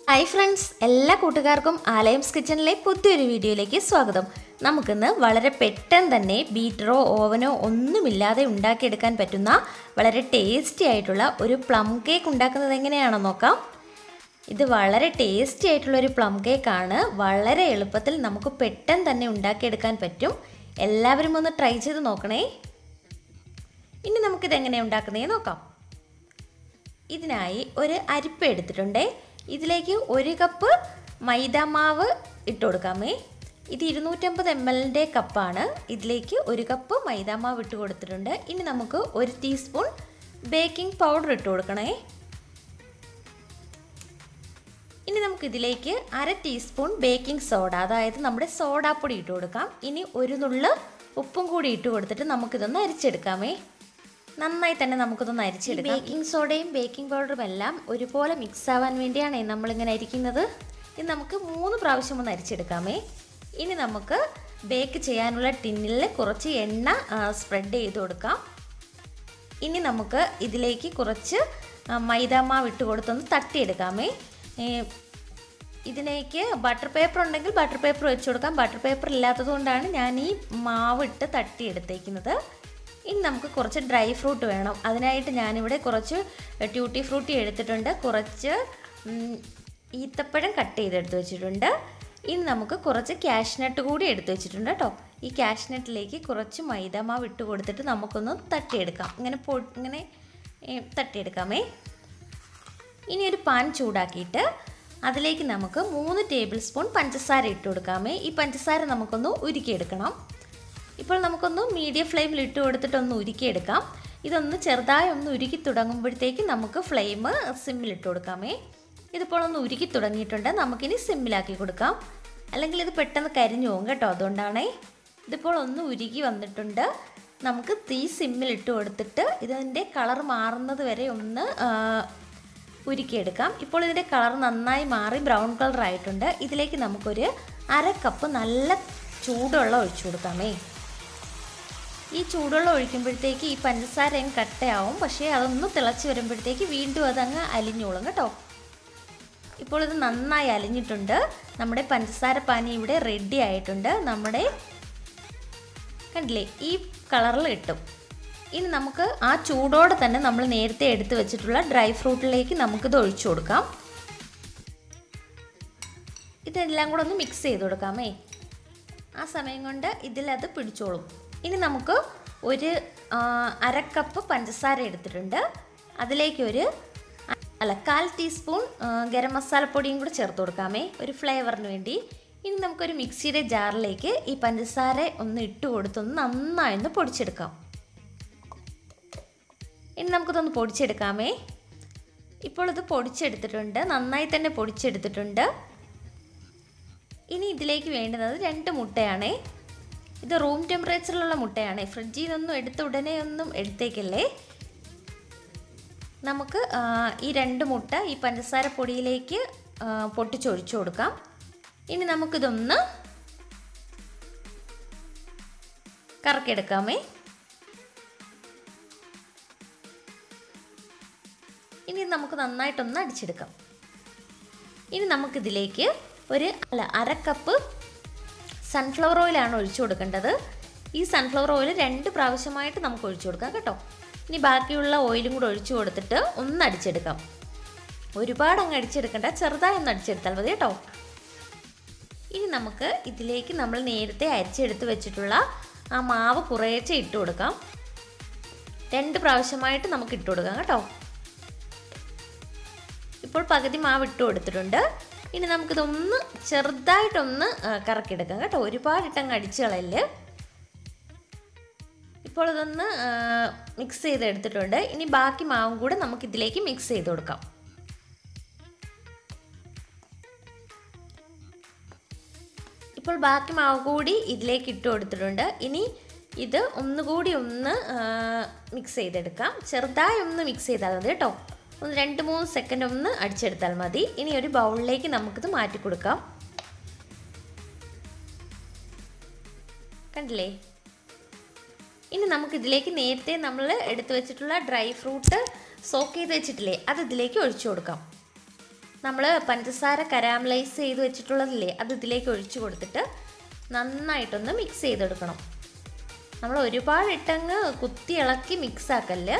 hi friends എല്ലാ കൂട്ടുകാർക്കും ആലയംസ് കിച്ചണിലെ പുതിയൊരു വീഡിയോയിലേക്ക് സ്വാഗതം നമുക്കിന്ന് വളരെ പെട്ടെന്ന് തന്നെ ബീറ്ററോ ഓവനോ ഒന്നുമില്ലാതെ ഉണ്ടാക്കിയെടുക്കാൻ പറ്റുന്ന വളരെ ടേസ്റ്റി ആയിട്ടുള്ള ഒരു പ്ലം കേക്ക് ഉണ്ടാക്കുന്നത് എങ്ങനെയാണെന്ന് നോക്കാം ഇത് വളരെ ടേസ്റ്റി ആയിട്ടുള്ള ഒരു പ്ലം കേക്കാണ് വളരെ എളുപ്പത്തിൽ നമുക്ക് പെട്ടെന്ന് തന്നെ ഉണ്ടാക്കിയെടുക്കാൻ പറ്റും എല്ലാവരും ഒന്ന് ട്രൈ ചെയ്ത് നോക്കണേ ഇനി നമുക്കിത് എങ്ങനെ ഉണ്ടാക്കുന്നതെന്ന് നോക്കാം ഇതിനായി ഒരു അരിപ്പ എടുത്തിട്ടുണ്ട് ഇതിലേക്ക് ഒരു കപ്പ് മൈദാമാവ് ഇട്ട് കൊടുക്കാമേ ഇത് ഇരുന്നൂറ്റമ്പത് എം എല്ലിൻ്റെ കപ്പാണ് ഇതിലേക്ക് ഒരു കപ്പ് മൈദാമാവ് ഇട്ട് കൊടുത്തിട്ടുണ്ട് ഇനി നമുക്ക് ഒരു ടീസ്പൂൺ ബേക്കിംഗ് പൗഡർ ഇട്ട് കൊടുക്കണേ ഇനി നമുക്ക് ഇതിലേക്ക് അര ടീസ്പൂൺ ബേക്കിംഗ് സോഡ അതായത് നമ്മുടെ സോഡാപ്പൊടി ഇട്ട് കൊടുക്കാം ഇനി ഒരു നുള്ള് ഉപ്പും കൂടി ഇട്ട് കൊടുത്തിട്ട് നമുക്കിതൊന്ന് അരിച്ചെടുക്കാമേ നന്നായി തന്നെ നമുക്കിതൊന്ന് അരിച്ചെടുക്കാം ബേക്കിംഗ് സോഡയും ബേക്കിംഗ് പൗഡറും എല്ലാം ഒരുപോലെ മിക്സ് ആവാൻ വേണ്ടിയാണ് നമ്മളിങ്ങനെ അരിക്കുന്നത് ഇത് നമുക്ക് മൂന്ന് പ്രാവശ്യം ഒന്ന് അരിച്ചെടുക്കാമേ ഇനി നമുക്ക് ബേക്ക് ചെയ്യാനുള്ള ടിന്നിൽ കുറച്ച് എണ്ണ സ്പ്രെഡ് ചെയ്ത് കൊടുക്കാം ഇനി നമുക്ക് ഇതിലേക്ക് കുറച്ച് മൈദാമാവ് ഇട്ട് കൊടുത്തൊന്ന് തട്ടിയെടുക്കാമേ ഇതിലേക്ക് ബട്ടർ പേപ്പർ ഉണ്ടെങ്കിൽ ബട്ടർ പേപ്പർ വെച്ച് കൊടുക്കാം ബട്ടർ പേപ്പർ ഇല്ലാത്തത് കൊണ്ടാണ് ഞാൻ ഈ മാവ് ഇട്ട് തട്ടിയെടുത്തേക്കുന്നത് ഇനി നമുക്ക് കുറച്ച് ഡ്രൈ ഫ്രൂട്ട് വേണം അതിനായിട്ട് ഞാനിവിടെ കുറച്ച് ട്യൂട്ടി ഫ്രൂട്ടി എടുത്തിട്ടുണ്ട് കുറച്ച് ഈത്തപ്പഴം കട്ട് ചെയ്തെടുത്ത് വെച്ചിട്ടുണ്ട് ഇനി നമുക്ക് കുറച്ച് ക്യാഷ്നട്ട് കൂടി എടുത്ത് വെച്ചിട്ടുണ്ട് കേട്ടോ ഈ ക്യാഷ്നട്ടിലേക്ക് കുറച്ച് മൈദാമാവ് ഇട്ട് കൊടുത്തിട്ട് നമുക്കൊന്ന് തട്ടിയെടുക്കാം ഇങ്ങനെ പൊ ഇങ്ങനെ തട്ടിയെടുക്കാമേ ഇനി ഒരു പാൻ ചൂടാക്കിയിട്ട് അതിലേക്ക് നമുക്ക് മൂന്ന് ടേബിൾ സ്പൂൺ പഞ്ചസാര ഇട്ട് കൊടുക്കാമേ ഈ പഞ്ചസാര നമുക്കൊന്ന് ഉരുക്കിയെടുക്കണം ഇപ്പോൾ നമുക്കൊന്ന് മീഡിയം ഫ്ലെയിമിൽ ഇട്ട് കൊടുത്തിട്ടൊന്ന് ഉരുക്കിയെടുക്കാം ഇതൊന്ന് ചെറുതായി ഒന്ന് ഉരുക്കി തുടങ്ങുമ്പോഴത്തേക്ക് നമുക്ക് ഫ്ലെയിം സിമ്മിലിട്ട് കൊടുക്കാമേ ഇതിപ്പോൾ ഒന്ന് ഉരുക്കി തുടങ്ങിയിട്ടുണ്ട് നമുക്കിനി സിമ്മിലാക്കി കൊടുക്കാം അല്ലെങ്കിൽ ഇത് പെട്ടെന്ന് കരിഞ്ഞു പോകും കേട്ടോ അതുകൊണ്ടാണേ ഇതിപ്പോൾ ഒന്ന് ഉരുകി വന്നിട്ടുണ്ട് നമുക്ക് തീ സിമ്മിലിട്ട് കൊടുത്തിട്ട് ഇതിൻ്റെ കളർ മാറുന്നത് വരെ ഒന്ന് ഉരുക്കിയെടുക്കാം ഇപ്പോൾ ഇതിൻ്റെ കളർ നന്നായി മാറി ബ്രൗൺ കളർ ആയിട്ടുണ്ട് ഇതിലേക്ക് നമുക്കൊരു അര കപ്പ് നല്ല ചൂടുവെള്ളം ഒഴിച്ചു കൊടുക്കാമേ ഈ ചൂടുവെള്ളം ഒഴിക്കുമ്പോഴത്തേക്ക് ഈ പഞ്ചസാരയും കട്ടയാവും പക്ഷേ അതൊന്ന് തിളച്ച് വരുമ്പോഴത്തേക്ക് വീണ്ടും അതങ്ങ് അലിഞ്ഞോളും കേട്ടോ ഇപ്പോൾ ഇത് നന്നായി അലിഞ്ഞിട്ടുണ്ട് നമ്മുടെ പഞ്ചസാര പാനി ഇവിടെ റെഡി ആയിട്ടുണ്ട് നമ്മുടെ കണ്ടില്ലേ ഈ കളറിൽ കിട്ടും ഇനി നമുക്ക് ആ ചൂടോടെ തന്നെ നമ്മൾ നേരത്തെ എടുത്തു വെച്ചിട്ടുള്ള ഡ്രൈ ഫ്രൂട്ടിലേക്ക് നമുക്കിത് ഒഴിച്ചു കൊടുക്കാം ഇതെല്ലാം കൂടെ ഒന്ന് മിക്സ് ചെയ്ത് കൊടുക്കാമേ ആ സമയം കൊണ്ട് ഇതിലത് പിടിച്ചോളും ഇനി നമുക്ക് ഒരു അരക്കപ്പ് പഞ്ചസാര എടുത്തിട്ടുണ്ട് അതിലേക്ക് ഒരു അല്ല കാൽ ടീസ്പൂൺ ഗരം മസാലപ്പൊടിയും കൂടെ ചേർത്ത് കൊടുക്കാമേ ഒരു ഫ്ലേവറിന് വേണ്ടി ഇനി നമുക്കൊരു മിക്സിയുടെ ജാറിലേക്ക് ഈ പഞ്ചസാര ഒന്ന് ഇട്ട് കൊടുത്തൊന്ന് നന്നായി ഒന്ന് പൊടിച്ചെടുക്കാം ഇനി നമുക്കിതൊന്ന് പൊടിച്ചെടുക്കാമേ ഇപ്പോൾ ഇത് പൊടിച്ചെടുത്തിട്ടുണ്ട് നന്നായി തന്നെ പൊടിച്ചെടുത്തിട്ടുണ്ട് ഇനി ഇതിലേക്ക് വേണ്ടുന്നത് രണ്ട് മുട്ടയാണേ ഇത് റൂം ടെമ്പറേച്ചറിലുള്ള മുട്ടയാണ് ഫ്രിഡ്ജിൽ നിന്നൊന്നും എടുത്ത ഉടനെ ഒന്നും എടുത്തേക്കല്ലേ നമുക്ക് ഈ രണ്ട് മുട്ട ഈ പഞ്ചസാര പൊടിയിലേക്ക് പൊട്ടിച്ചൊഴിച്ചു കൊടുക്കാം ഇനി നമുക്കിതൊന്ന് കറക്കിയെടുക്കാമേ ഇനി നമുക്ക് നന്നായിട്ടൊന്ന് അടിച്ചെടുക്കാം ഇനി നമുക്കിതിലേക്ക് ഒരു അല്ല അര കപ്പ് സൺഫ്ലവർ ഓയിലാണ് ഒഴിച്ചു കൊടുക്കേണ്ടത് ഈ സൺഫ്ലവർ ഓയിൽ രണ്ട് പ്രാവശ്യമായിട്ട് നമുക്ക് ഒഴിച്ചു കൊടുക്കാം കേട്ടോ ഇനി ബാക്കിയുള്ള ഓയിലും കൂടെ ഒഴിച്ചു കൊടുത്തിട്ട് ഒന്ന് അടിച്ചെടുക്കാം ഒരുപാട് അങ്ങ് അടിച്ചെടുക്കണ്ട ചെറുതായി ഒന്ന് അടിച്ചെടുത്താൽ മതി കേട്ടോ ഇനി നമുക്ക് ഇതിലേക്ക് നമ്മൾ നേരത്തെ അരിച്ചെടുത്ത് വെച്ചിട്ടുള്ള ആ മാവ് കുറേശ്ശെ ഇട്ട് കൊടുക്കാം രണ്ട് പ്രാവശ്യമായിട്ട് നമുക്ക് ഇട്ട് കൊടുക്കാം കേട്ടോ ഇപ്പോൾ പകുതി മാവ് ഇട്ട് കൊടുത്തിട്ടുണ്ട് ഇനി നമുക്കിതൊന്ന് ചെറുതായിട്ടൊന്ന് കറക്കിയെടുക്കാം കേട്ടോ ഒരുപാട് ഇട്ടങ്ങ് അടിച്ചു കളയല് ഇപ്പോൾ ഇതൊന്ന് മിക്സ് ചെയ്തെടുത്തിട്ടുണ്ട് ഇനി ബാക്കി മാവും കൂടെ നമുക്ക് ഇതിലേക്ക് മിക്സ് ചെയ്ത് കൊടുക്കാം ഇപ്പോൾ ബാക്കി മാവ് കൂടി ഇതിലേക്ക് ഇട്ട് കൊടുത്തിട്ടുണ്ട് ഇനി ഇത് ഒന്നുകൂടി ഒന്ന് മിക്സ് ചെയ്തെടുക്കാം ചെറുതായി ഒന്ന് മിക്സ് ചെയ്താൽ മതി കേട്ടോ ഒന്ന് രണ്ട് മൂന്ന് സെക്കൻഡ് ഒന്ന് അടിച്ചെടുത്താൽ മതി ഇനി ഒരു ബൗളിലേക്ക് നമുക്കിത് മാറ്റി കൊടുക്കാം കണ്ടില്ലേ ഇനി നമുക്ക് ഇതിലേക്ക് നേരത്തെ നമ്മൾ എടുത്തു വെച്ചിട്ടുള്ള ഡ്രൈ ഫ്രൂട്ട് സോക്ക് ചെയ്ത് വെച്ചിട്ടില്ലേ അത് ഇതിലേക്ക് ഒഴിച്ചു കൊടുക്കാം നമ്മൾ പഞ്ചസാര കരാമലൈസ് ചെയ്ത് വെച്ചിട്ടുള്ളതില്ലേ അത് ഇതിലേക്ക് ഒഴിച്ചു കൊടുത്തിട്ട് നന്നായിട്ടൊന്ന് മിക്സ് ചെയ്തെടുക്കണം നമ്മൾ ഒരുപാട് ഇട്ടങ്ങ് കുത്തി ഇളക്കി മിക്സ് ആക്കല്ല്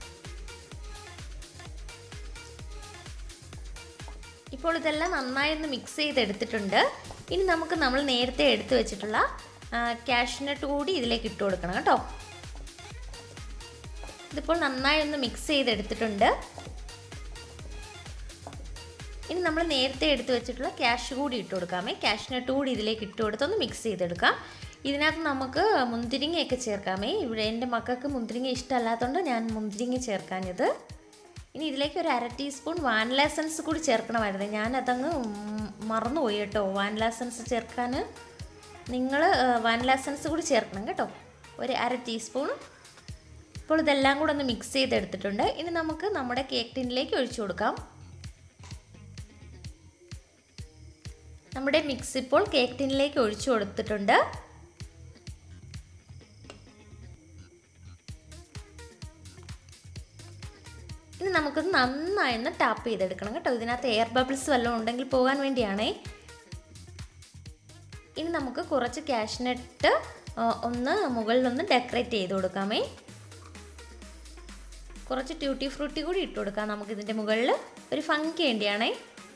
ഇപ്പോൾ ഇതെല്ലാം നന്നായി ഒന്ന് മിക്സ് ചെയ്തെടുത്തിട്ടുണ്ട് ഇനി നമുക്ക് നമ്മൾ നേരത്തെ എടുത്തു വെച്ചിട്ടുള്ള ക്യാഷ്നട്ട് കൂടി ഇതിലേക്ക് ഇട്ട് കൊടുക്കണം കേട്ടോ ഇതിപ്പോൾ നന്നായി ഒന്ന് മിക്സ് ചെയ്തെടുത്തിട്ടുണ്ട് ഇനി നമ്മൾ നേരത്തെ എടുത്തു വെച്ചിട്ടുള്ള ക്യാഷ് കൂടി ഇട്ട് കൊടുക്കാമേ ക്യാഷ്നട്ട് കൂടി ഇതിലേക്ക് ഇട്ട് കൊടുത്തൊന്ന് മിക്സ് ചെയ്തെടുക്കാം ഇതിനകത്ത് നമുക്ക് മുന്തിരിങ്ങയൊക്കെ ചേർക്കാമേ ഇവിടെ എൻ്റെ മക്കൾക്ക് മുന്തിരിങ്ങ ഇഷ്ടമല്ലാത്തതുകൊണ്ട് ഞാൻ മുന്തിരിങ്ങ ചേർക്കാഞ്ഞത് ഇനി ഇതിലേക്ക് ഒരു അര ടീസ്പൂൺ വാനില എസൻസ് കൂടി ചേർക്കണമായിരുന്നു ഞാൻ അതങ്ങ് മറന്നുപോയി കേട്ടോ വാനില എസൻസ് ചേർക്കാൻ നിങ്ങൾ വാനില എസൻസ് കൂടി ചേർക്കണം കേട്ടോ ഒരു അര ടീസ്പൂൺ ഇപ്പോൾ ഇതെല്ലാം കൂടെ ഒന്ന് മിക്സ് ചെയ്തെടുത്തിട്ടുണ്ട് ഇനി നമുക്ക് നമ്മുടെ കേക്ക് ടിന്നിലേക്ക് ഒഴിച്ചു കൊടുക്കാം നമ്മുടെ മിക്സ് ഇപ്പോൾ കേക്ക് ടിന്നിലേക്ക് ഒഴിച്ചു കൊടുത്തിട്ടുണ്ട് ഇനി നമുക്കിത് നന്നായി ഒന്ന് ടാപ്പ് ചെയ്തെടുക്കണം കേട്ടോ ഇതിനകത്ത് എയർ ബബിൾസ് വല്ലതും ഉണ്ടെങ്കിൽ പോകാൻ വേണ്ടിയാണേ ഇനി നമുക്ക് കുറച്ച് ക്യാഷ്നട്ട് ഒന്ന് മുകളിലൊന്ന് ഡെക്കറേറ്റ് ചെയ്ത് കൊടുക്കാമേ കുറച്ച് ട്യൂട്ടി ഫ്രൂട്ടി കൂടി ഇട്ട് കൊടുക്കാം നമുക്ക് ഇതിൻ്റെ മുകളിൽ ഒരു ഫങ്ക് വേണ്ടിയാണേ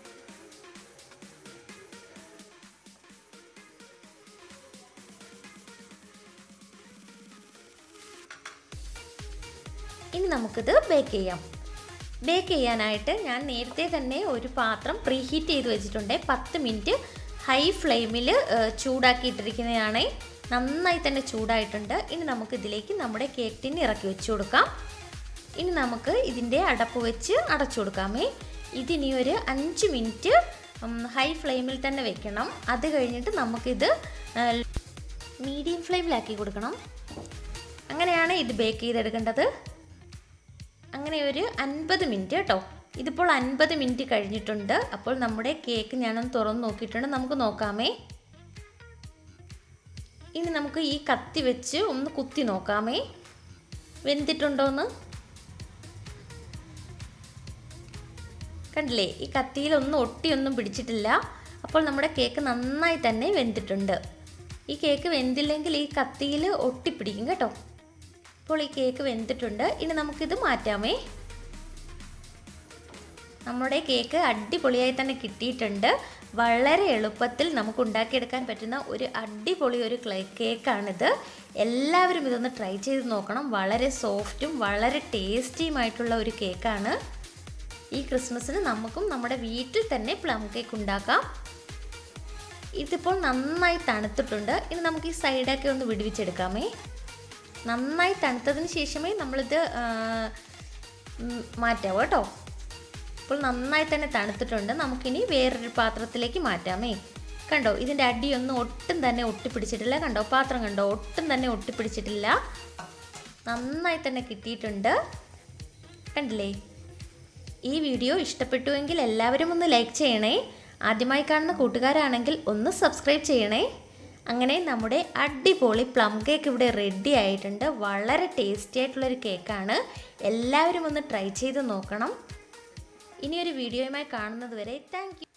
ഇനി നമുക്കിത് ബേക്ക് ചെയ്യാം ബേക്ക് ചെയ്യാനായിട്ട് ഞാൻ നേരത്തെ തന്നെ ഒരു പാത്രം പ്രീ ഹീറ്റ് ചെയ്ത് വെച്ചിട്ടുണ്ട് പത്ത് മിനിറ്റ് ഹൈ ഫ്ലെയിമിൽ ചൂടാക്കിയിട്ടിരിക്കുന്നതാണ് നന്നായി തന്നെ ചൂടായിട്ടുണ്ട് ഇനി നമുക്ക് ഇതിലേക്ക് നമ്മുടെ കേക്ക് ടിന്ന് ഇറക്കി വെച്ച് കൊടുക്കാം ഇനി നമുക്ക് ഇതിൻ്റെ അടപ്പ് വെച്ച് അടച്ചു കൊടുക്കാമേ ഇതിനി ഒരു അഞ്ച് മിനിറ്റ് ഹൈ ഫ്ലെയിമിൽ തന്നെ വെക്കണം അത് കഴിഞ്ഞിട്ട് നമുക്കിത് മീഡിയം ഫ്ലെയിമിലാക്കി കൊടുക്കണം അങ്ങനെയാണ് ഇത് ബേക്ക് ചെയ്തെടുക്കേണ്ടത് അങ്ങനെ ഒരു അൻപത് മിനിറ്റ് കേട്ടോ ഇതിപ്പോൾ അൻപത് മിനിറ്റ് കഴിഞ്ഞിട്ടുണ്ട് അപ്പോൾ നമ്മുടെ കേക്ക് ഞാനൊന്ന് തുറന്ന് നോക്കിയിട്ടുണ്ട് നമുക്ക് നോക്കാമേ ഇനി നമുക്ക് ഈ കത്തി വെച്ച് ഒന്ന് കുത്തി നോക്കാമേ വെന്തിട്ടുണ്ടോന്ന് കണ്ടില്ലേ ഈ കത്തിയിലൊന്നും ഒട്ടിയൊന്നും പിടിച്ചിട്ടില്ല അപ്പോൾ നമ്മുടെ കേക്ക് നന്നായി തന്നെ വെന്തിട്ടുണ്ട് ഈ കേക്ക് വെന്തില്ലെങ്കിൽ ഈ കത്തിയിൽ ഒട്ടിപ്പിടിക്കും കേട്ടോ ഇപ്പോൾ ഈ കേക്ക് വെന്തിട്ടുണ്ട് ഇനി നമുക്കിത് മാറ്റാമേ നമ്മുടെ കേക്ക് അടിപൊളിയായി തന്നെ കിട്ടിയിട്ടുണ്ട് വളരെ എളുപ്പത്തിൽ നമുക്ക് ഉണ്ടാക്കിയെടുക്കാൻ പറ്റുന്ന ഒരു അടിപൊളി ഒരു ക്ലേ കേക്കാണിത് എല്ലാവരും ഇതൊന്ന് ട്രൈ ചെയ്ത് നോക്കണം വളരെ സോഫ്റ്റും വളരെ ടേസ്റ്റിയുമായിട്ടുള്ള ഒരു കേക്കാണ് ഈ ക്രിസ്മസിന് നമുക്കും നമ്മുടെ വീട്ടിൽ തന്നെ പ്ലം കേക്ക് ഉണ്ടാക്കാം ഇതിപ്പോൾ നന്നായി തണുത്തിട്ടുണ്ട് ഇനി നമുക്ക് ഈ സൈഡൊക്കെ ഒന്ന് വിടുവിച്ചെടുക്കാമേ നന്നായി തണുത്തതിന് ശേഷമേ നമ്മളിത് മാറ്റാവൂ കേട്ടോ ഇപ്പോൾ നന്നായി തന്നെ തണുത്തിട്ടുണ്ട് നമുക്കിനി വേറൊരു പാത്രത്തിലേക്ക് മാറ്റാമേ കണ്ടോ ഇതിൻ്റെ അടിയൊന്നും ഒട്ടും തന്നെ ഒട്ടിപ്പിടിച്ചിട്ടില്ല കണ്ടോ പാത്രം കണ്ടോ ഒട്ടും തന്നെ ഒട്ടിപ്പിടിച്ചിട്ടില്ല നന്നായി തന്നെ കിട്ടിയിട്ടുണ്ട് കണ്ടില്ലേ ഈ വീഡിയോ ഇഷ്ടപ്പെട്ടുവെങ്കിൽ എല്ലാവരും ഒന്ന് ലൈക്ക് ചെയ്യണേ ആദ്യമായി കാണുന്ന കൂട്ടുകാരാണെങ്കിൽ ഒന്ന് സബ്സ്ക്രൈബ് ചെയ്യണേ അങ്ങനെ നമ്മുടെ അടിപൊളി പ്ലം കേക്ക് ഇവിടെ റെഡി ആയിട്ടുണ്ട് വളരെ ടേസ്റ്റി ആയിട്ടുള്ളൊരു കേക്കാണ് എല്ലാവരും ഒന്ന് ട്രൈ ചെയ്ത് നോക്കണം ഇനിയൊരു വീഡിയോയുമായി കാണുന്നത് വരെ താങ്ക്